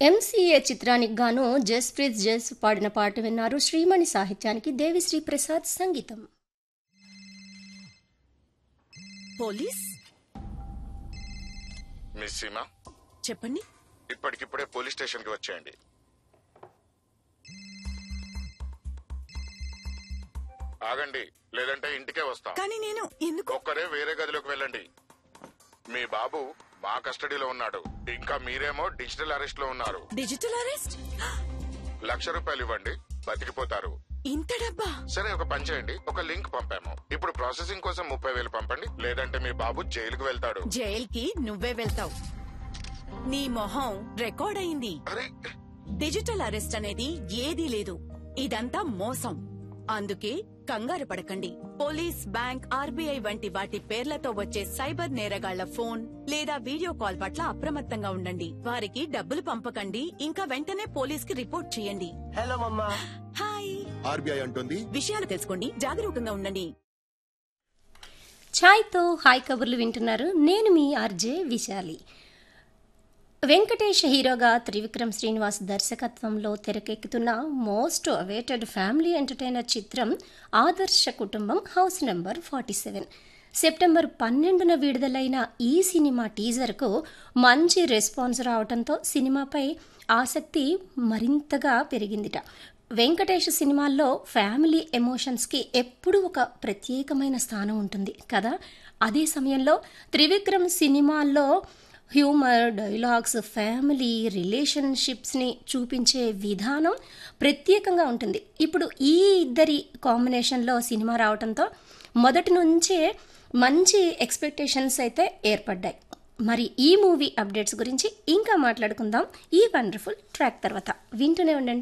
MCA చిత్రానికి గాను Jasprit just పాడిన పాట విన్నారు శ్రీమణి సాహిత్యానికి దేవిశ్రీ ప్రసాద్ సంగీతం పోలీస్ మిస్ సీమా చెప్పండి ఇప్పటికిప్పుడే పోలీస్ స్టేషన్ కి వచ్చేయండి ఆగండి లేదంటే ఇంటికే వస్తాం కానీ నేను ఎందుకు ఒక్కరే వేరే గదిలోకి వెళ్ళండి మీ బాబు మా కస్టడీలో ఉన్నాడు ఇంకా మీరేమో డిజిటల్ అరెస్ట్ లో ఉన్నారు డిజిటల్ అరెస్ట్ లక్ష రూపాయలు ఇవ్వండి బతికిపోతారు ఇంత డబ్బా సరే ఒక పని చేయండి ఒక లింక్ పంపాము ఇప్పుడు ప్రాసెసింగ్ కోసం ముప్పై వేలు పంపండి లేదంటే మీ బాబు జైలుకు వెళ్తాడు జైల్కి నువ్వే వెళ్తావు నీ మొహం రికార్డ్ అయింది అరే డిజిటల్ అరెస్ట్ అనేది ఏదీ లేదు ఇదంతా మోసం అందుకే కంగారు పడకండి పోలీస్ బ్యాంక్ ఆర్బీఐ వంటి వాటి పేర్లతో వచ్చే సైబర్ నేరగాళ్ల ఫోన్ లేదా వీడియో కాల్ పట్ల అప్రమత్తంగా ఉండండి వారికి డబ్బులు పంపకండి ఇంకా వెంటనే పోలీస్ కి రిపోర్ట్ చేయండి హలో మమ్మా హాయ్ ఆర్బీఐ అంటుంది విషయాలు తెలుసుకోండి జాగరూకంగా ఉండండి ఛాయ్తో హాయ్ కబుర్లు వింటున్నారు నేను మీ ఆర్జే విశాలి వెంకటేష్ హీరోగా త్రివిక్రమ్ శ్రీనివాస్ దర్శకత్వంలో తెరకెక్కుతున్న మోస్ట్ అవేటెడ్ ఫ్యామిలీ ఎంటర్టైనర్ చిత్రం Adarsha Kutumbam house number forty seven September పన్నెండున విడుదలైన ఈ సినిమా టీజర్కు మంచి రెస్పాన్స్ రావడంతో సినిమాపై ఆసక్తి మరింతగా పెరిగిందిట వెంకటేష్ సినిమాల్లో ఫ్యామిలీ ఎమోషన్స్కి ఎప్పుడూ ఒక ప్రత్యేకమైన స్థానం ఉంటుంది కదా అదే సమయంలో త్రివిక్రమ్ సినిమాల్లో హ్యూమర్ డైలాగ్స్ ఫ్యామిలీ రిలేషన్షిప్స్ని చూపించే విధానం ప్రత్యేకంగా ఉంటుంది ఇప్పుడు ఈ ఇద్దరి కాంబినేషన్లో సినిమా రావడంతో మొదటి నుంచే మంచి ఎక్స్పెక్టేషన్స్ అయితే ఏర్పడ్డాయి మరి ఈ మూవీ అప్డేట్స్ గురించి ఇంకా మాట్లాడుకుందాం ఈ వండర్ఫుల్ ట్రాక్ తర్వాత వింటూనే ఉండండి